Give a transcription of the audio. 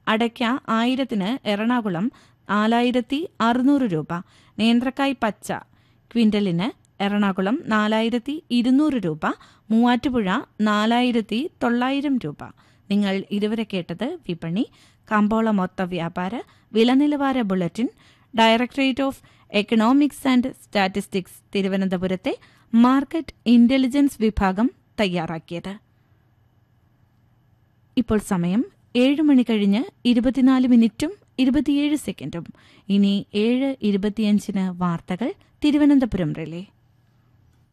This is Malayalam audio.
അടയ്ക്ക ആയിരത്തിന് എറണാകുളം നാലായിരത്തി അറുന്നൂറ് രൂപ നേന്ത്രക്കായ് പച്ച ക്വിൻ്റലിന് എറണാകുളം നാലായിരത്തി ഇരുന്നൂറ് രൂപ മൂവാറ്റുപുഴ നാലായിരത്തി തൊള്ളായിരം രൂപ നിങ്ങൾ ഇതുവരെ കേട്ടത് വിപണി കമ്പോള മൊത്ത വ്യാപാര വിലനിലവാര bulletin directorate of economics and statistics തിരുവനന്തപുരത്തെ മാർക്കറ്റ് ഇന്റലിജൻസ് വിഭാഗം തയ്യാറാക്കിയത് ഇപ്പോൾ സമയം ഏഴ് മണി കഴിഞ്ഞ് ഇരുപത്തിനാല് മിനിറ്റും ഇരുപത്തിയേഴ് സെക്കൻഡും ഇനി ഏഴ് ഇരുപത്തിയഞ്ചിന് വാർത്തകൾ തിരുവനന്തപുരം റിലേ